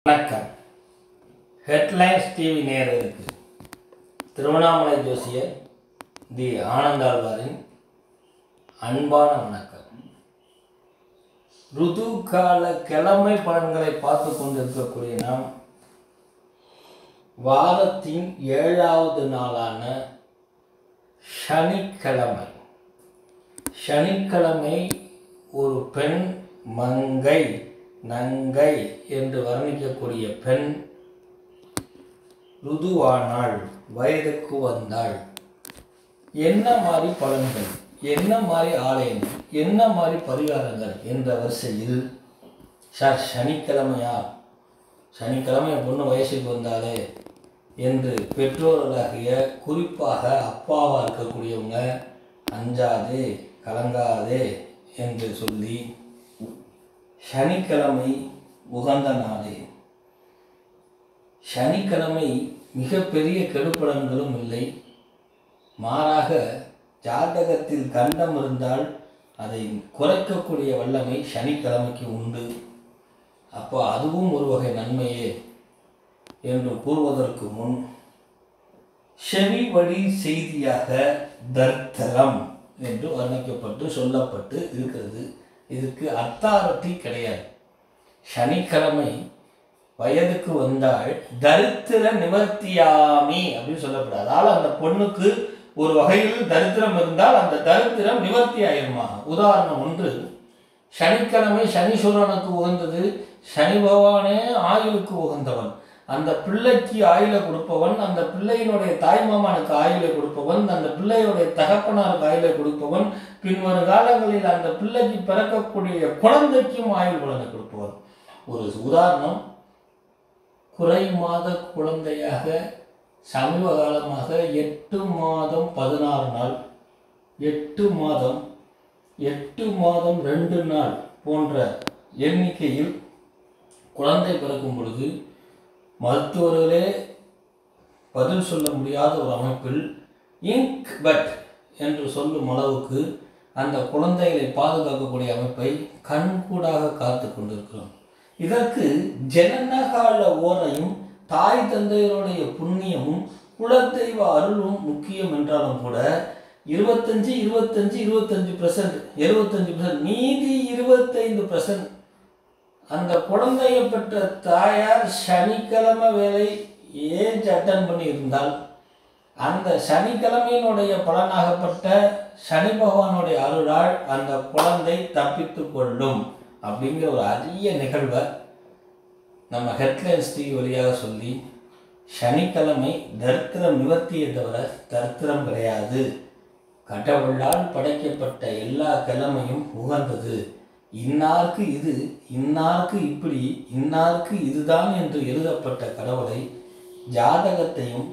வணக்கம் headlines TV நேயர்களுக்கு திருவண்ணாமலை ஜோசியர் தி ஆனந்தாழ்வாரின் அன்பான வணக்கம் ருது கால கிழமை பலன்களை பார்த்து கொண்டிருக்கக்கூடிய நாம் வாரத்தின் ஏழாவது நாளான சனிக்கிழமை சனிக்கிழமை ஒரு பெண் மங்கை நங்கை என்று வர்ணிக்கக்கூடிய பெண் ருதுவானாள் வயதுக்கு வந்தாள் என்ன மாதிரி பலன்கள் என்ன மாதிரி ஆலயங்கள் என்ன மாதிரி பரிகாரங்கள் என்ற வரிசையில் சார் சனிக்கிழமையா சனிக்கிழமை என் பொண்ணு வயசுக்கு வந்தாலே என்று பெற்றோர்களாகிய குறிப்பாக அப்பாவாக இருக்கக்கூடியவங்க அஞ்சாதே கலங்காதே என்று சொல்லி சனிக்கிழமை உகந்த நாளே சனிக்கிழமை மிகப்பெரிய கெடுபலன்களும் இல்லை மாறாக ஜாதகத்தில் கண்டம் இருந்தால் அதை குறைக்கக்கூடிய வல்லமை சனிக்கிழமைக்கு உண்டு அப்போ அதுவும் ஒரு வகை நன்மையே என்று கூறுவதற்கு முன் செவி வழி செய்தியாக தர்த்தரம் என்று வர்ணிக்கப்பட்டு சொல்லப்பட்டு இருக்கிறது இதுக்கு அத்தாரிட்டி கிடையாது சனிக்கிழமை வயதுக்கு வந்தால் தரித்திர நிவர்த்தியாமி அப்படின்னு சொல்லப்படாது அதால் அந்த பொண்ணுக்கு ஒரு வகையில் தரித்திரம் இருந்தால் அந்த தரித்திரம் நிவர்த்தி ஆயிருமா உதாரணம் ஒன்று சனிக்கிழமை சனீஸ்வரனுக்கு உகந்தது சனி பகவானே ஆயுளுக்கு உகந்தவன் அந்த பிள்ளைக்கு ஆயுளை கொடுப்பவன் அந்த பிள்ளையினுடைய தாய்மாமனுக்கு ஆயுளை கொடுப்பவன் அந்த பிள்ளையுடைய தகப்பனாருக்கு ஆயுளை கொடுப்பவன் பின்வரும் காலங்களில் அந்த பிள்ளைக்கு பிறக்கக்கூடிய குழந்தைக்கும் ஆயுள் பலனை கொடுப்பவன் ஒரு உதாரணம் குறை மாத குழந்தையாக சமீப காலமாக எட்டு மாதம் பதினாறு நாள் எட்டு மாதம் எட்டு மாதம் ரெண்டு நாள் போன்ற எண்ணிக்கையில் குழந்தை பிறக்கும் பொழுது மருத்துவர்களே பதில் சொல்ல முடியாத ஒரு அமைப்பில் இங்க் பட் என்று சொல்லும் அளவுக்கு அந்த குழந்தைகளை பாதுகாக்கக்கூடிய அமைப்பை கண்கூடாக காத்து கொண்டிருக்கிறோம் இதற்கு ஜனனகால ஓரையும் தாய் தந்தையருடைய புண்ணியமும் குலதெய்வ அருளும் முக்கியம் என்றாலும் கூட இருபத்தஞ்சு இருபத்தஞ்சு இருபத்தஞ்சு பர்சன்ட் எழுபத்தஞ்சு பர்சன்ட் மீதி இருபத்தைந்து பர்சன்ட் அந்த குழந்தையை பெற்ற தாயார் சனிக்கிழமை வேலை ஏஜ் அட்டன் பண்ணி இருந்தால் அந்த சனிக்கிழமையினுடைய பலனாகப்பட்ட சனி பகவானுடைய அருளால் அந்த குழந்தை தப்பித்து கொள்ளும் அப்படிங்கிற ஒரு அரிய நிகழ்வை நம்ம ஹெட்லைன்ஸ் டிவி வழியாக சொல்லி சனிக்கிழமை தரித்திரம் நிவர்த்தியை தவிர தரித்திரம் கிடையாது கடவுளால் படைக்கப்பட்ட எல்லா கிழமையும் உகந்தது இன்னாருக்கு இது இன்னாருக்கு இப்படி இன்னாருக்கு இதுதான் என்று எழுதப்பட்ட கடவுளை ஜாதகத்தையும்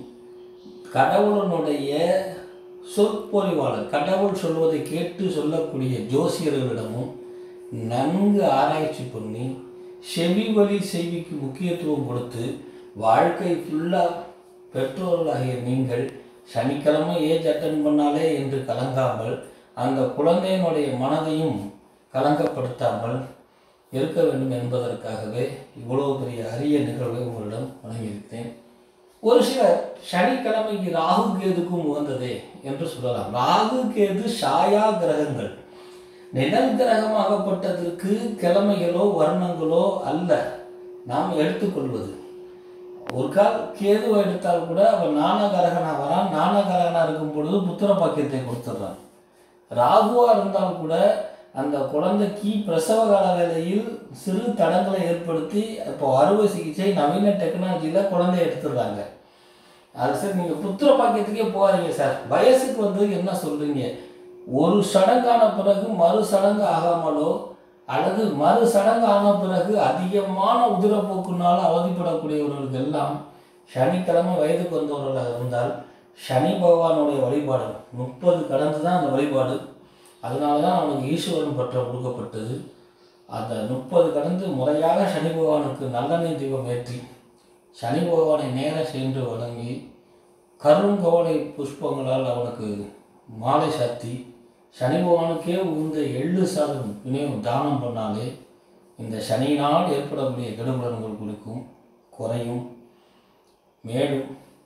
கடவுளனுடைய சொற்பொழிவாளர் கடவுள் சொல்வதை கேட்டு சொல்லக்கூடிய ஜோசியர்களிடமும் நன்கு ஆராய்ச்சி பண்ணி செவி வழி செய்திக்கு முக்கியத்துவம் கொடுத்து வாழ்க்கை ஃபுல்லாக பெற்றோர்களாகிய நீங்கள் சனிக்கிழமை ஏஜ் அட்டன் பண்ணாலே என்று கலங்காமல் அந்த குழந்தையினுடைய மனதையும் கலங்கப்படுத்தாமல் இருக்க வேண்டும் என்பதற்காகவே இவ்வளவு பெரிய அரிய நிகழ்வை உங்களிடம் வழங்கியிருக்கிறேன் ஒரு சிலர் சனிக்கிழமைக்கு ராகு கேதுக்கும் உகந்ததே என்று சொல்லலாம் ராகு கேது சாயா கிரகங்கள் நிழல் கிரகமாகப்பட்டதற்கு கிழமைகளோ வர்ணங்களோ அல்ல நாம் எடுத்துக்கொள்வது ஒரு கால் கேதுவை எடுத்தால் கூட அவன் நாணகரகனா வரான் நாணகரகனா இருக்கும் பொழுது புத்திர பாக்கியத்தை கொடுத்துட்றான் ராகுவா இருந்தால் கூட அந்த குழந்தைக்கு பிரசவ கால வேளையில் சிறு தடங்களை ஏற்படுத்தி இப்போ அறுவை சிகிச்சை நவீன டெக்னாலஜியில் குழந்தைய எடுத்துடுறாங்க அது சார் நீங்கள் புத்திர பாக்கியத்துக்கே போகாதீங்க சார் வயசுக்கு வந்து என்ன சொல்கிறீங்க ஒரு சடங்கான பிறகு மறு சடங்கு ஆகாமலோ அல்லது மறு சடங்கு ஆன பிறகு அதிகமான உதிரப்போக்குனால் அவதிப்படக்கூடியவர்களுக்கு எல்லாம் சனிக்கிழமை வயதுக்கு வந்தவர்களாக இருந்தால் சனி பகவானுடைய வழிபாடு முப்பது கடந்து தான் அந்த வழிபாடு அதனால தான் அவனுக்கு ஈஸ்வரன் பற்றம் கொடுக்கப்பட்டது அந்த முப்பது கடந்து முறையாக சனி பகவானுக்கு நல்லெண்ணெய் தீபம் ஏற்றி சனி பகவானை நேர சென்று வணங்கி கருங்கோலை புஷ்பங்களால் அவனுக்கு மாலை சாத்தி சனி பகவானுக்கே உந்த எள்ளு சாதம் விநியோகம் தானம் பண்ணாலே இந்த சனியினால் ஏற்படக்கூடிய கெடுபலன்கள் கொடுக்கும் குறையும் மேலும்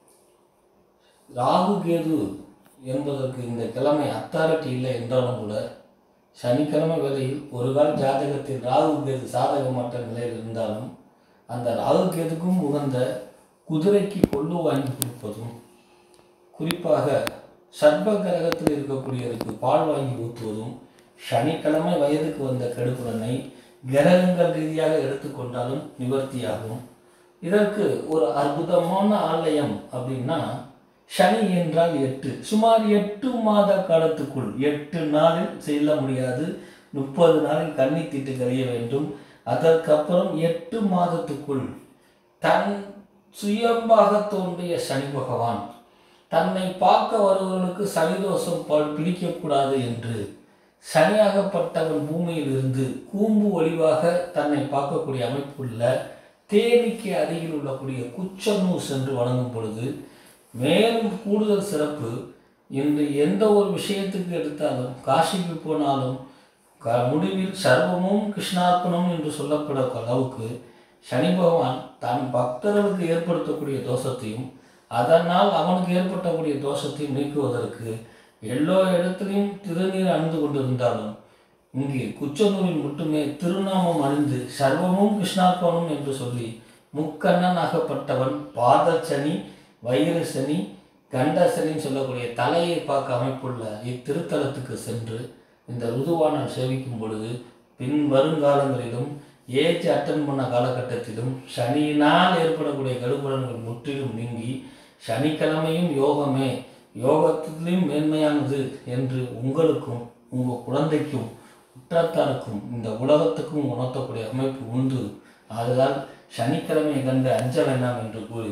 ராகு கேது என்பதற்கு இந்த கிழமை அத்தாரிட்டி இல்லை என்றாலும் கூட சனிக்கிழமை வேளையில் ஒரு கால் ஜாதகத்தில் ராகு கேது சாதகமற்ற நிலையில் இருந்தாலும் அந்த ராகு கேதுக்கும் உகந்த குதிரைக்கு கொள்ளு வாங்கி கொடுப்பதும் குறிப்பாக சர்ப்ப கிரகத்தில் இருக்கக்கூடியவருக்கு பால் வாங்கி ஊற்றுவதும் சனிக்கிழமை வயதுக்கு வந்த கெடுப்புடனை கிரகங்கள் ரீதியாக எடுத்துக்கொண்டாலும் நிவர்த்தியாகும் இதற்கு ஒரு அற்புதமான ஆலயம் அப்படின்னா சனி என்றால் எட்டு சுமார் எட்டு மாத காலத்துக்குள் எட்டு நாளில் செல்ல முடியாது முப்பது நாளில் கன்னி தீட்டு கழிய வேண்டும் அதற்கப்புறம் எட்டு மாதத்துக்குள் தன் சுயம்பாக தோன்றிய சனி பகவான் தன்னை பார்க்க வருபவர்களுக்கு சனிதோஷம் ப- பிடிக்கக்கூடாது என்று சனியாகப்பட்டவன் பூமியில் இருந்து கூம்பு ஒளிவாக தன்னை பார்க்கக்கூடிய அமைப்புள்ள தேனிக்கு அருகில் உள்ளக்கூடிய குச்சனூர் சென்று வணங்கும் பொழுது மேலும் கூடுதல் சிறப்பு இன்று எந்த ஒரு விஷயத்துக்கு எடுத்தாலும் காசிக்கு போனாலும் க முடிவில் சர்வமும் கிருஷ்ணார்ப்பணம் என்று சொல்லப்பட அளவுக்கு சனி பகவான் தான் பக்தர்களுக்கு ஏற்படுத்தக்கூடிய தோஷத்தையும் அதனால் அவனுக்கு ஏற்பட்டக்கூடிய தோஷத்தையும் நீக்குவதற்கு எல்லா இடத்திலையும் திருநீர் அணிந்து கொண்டிருந்தாலும் இங்கே குச்சனூரில் மட்டுமே திருநாமம் அணிந்து சர்வமும் கிருஷ்ணார்ப்பணம் என்று சொல்லி முக்கண்ணனாகப்பட்டவன் பாதச்சனி வயிறு சனி கண்ட சனின்னு சொல்லக்கூடிய தலையை பார்க்க அமைப்புள்ள இத்திருத்தலத்துக்கு சென்று இந்த ருதுவானம் சேவிக்கும் பொழுது பின் வருங்காலங்களிலும் ஏஜ் அட்டன் பண்ண காலகட்டத்திலும் சனியினால் ஏற்படக்கூடிய கடுபலன்கள் முற்றிலும் நீங்கி சனிக்கிழமையும் யோகமே யோகத்திலும் மேன்மையானது என்று உங்களுக்கும் உங்கள் குழந்தைக்கும் உற்றாத்தாருக்கும் இந்த உலகத்துக்கும் உணர்த்தக்கூடிய அமைப்பு உண்டு ஆதலால் சனிக்கிழமை கண்டு அஞ்ச வேண்டாம் என்று கூறி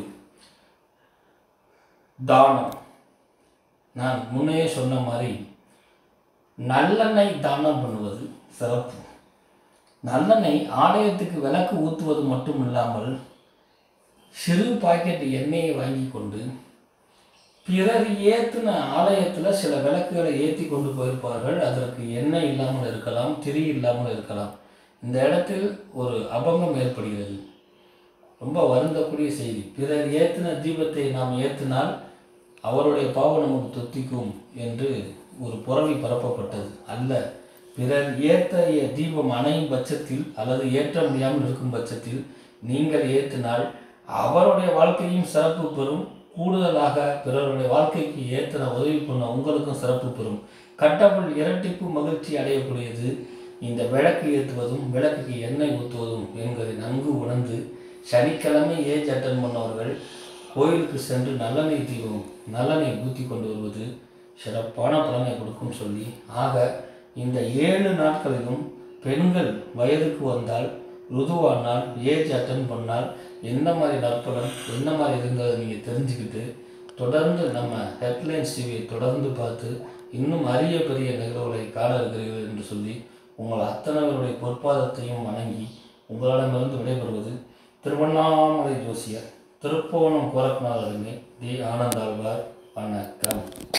தானம் நான் முன்னே சொன்ன மாதிரி நல்லெண்ணெய் தானம் பண்ணுவது சிறப்பு நல்லெண்ணெய் ஆலயத்துக்கு விளக்கு ஊற்றுவது மட்டும் இல்லாமல் சிறு பாக்கெட் எண்ணெயை வாங்கி கொண்டு பிறர் ஏற்றின ஆலயத்தில் சில விளக்குகளை ஏற்றி கொண்டு போயிருப்பார்கள் அதற்கு எண்ணெய் இல்லாமல் இருக்கலாம் திரி இல்லாமல் இருக்கலாம் இந்த இடத்தில் ஒரு அபங்கம் ஏற்படுகிறது ரொம்ப வருந்தக்கூடிய செய்தி பிறர் ஏற்றின தீபத்தை நாம் ஏற்றினால் அவருடைய பாவம் நமக்கு தொத்திக்கும் என்று ஒரு புறவி பரப்பப்பட்டது அல்ல பிறர் ஏற்றிய தீபம் அணையும் பட்சத்தில் அல்லது ஏற்ற முடியாமல் இருக்கும் பட்சத்தில் நீங்கள் ஏற்றினால் அவருடைய வாழ்க்கையும் சிறப்பு பெறும் கூடுதலாக பிறருடைய வாழ்க்கைக்கு ஏற்றின உதவி பண்ண உங்களுக்கும் சிறப்பு பெறும் கட்டபுள் இரட்டிப்பு மகிழ்ச்சி அடையக்கூடியது இந்த விளக்கு ஏற்றுவதும் விளக்குக்கு எண்ணெய் ஊற்றுவதும் என்பதை நன்கு உணர்ந்து சனிக்கிழமை ஏஜ் அட்டன் பண்ணவர்கள் கோயிலுக்கு சென்று நல்லெண்ணெய் தீபம் நல்லெண்ணெய் ஊற்றி கொண்டு வருவது சிறப்பான பலனை கொடுக்கும் சொல்லி ஆக இந்த ஏழு நாட்களிலும் பெண்கள் வயதுக்கு வந்தால் ருதுவானால் ஏஜ் அட்டன் பண்ணால் எந்த மாதிரி நற்பலன் என்ன மாதிரி இருந்ததை நீங்கள் தெரிஞ்சுக்கிட்டு தொடர்ந்து நம்ம ஹெட்லைன்ஸ் டிவியை தொடர்ந்து பார்த்து இன்னும் அரிய பெரிய நிகழ்வுகளை காண இருக்கிறீர்கள் என்று சொல்லி உங்கள் அத்தனைவருடைய பொற்பாதத்தையும் வணங்கி உங்களிடமிருந்து விடைபெறுவது திருவண்ணாமலை ஜோசியர் திருப்போணம் கோரக்நாதருமே தி ஆனந்தாழ்வார் வணக்கம்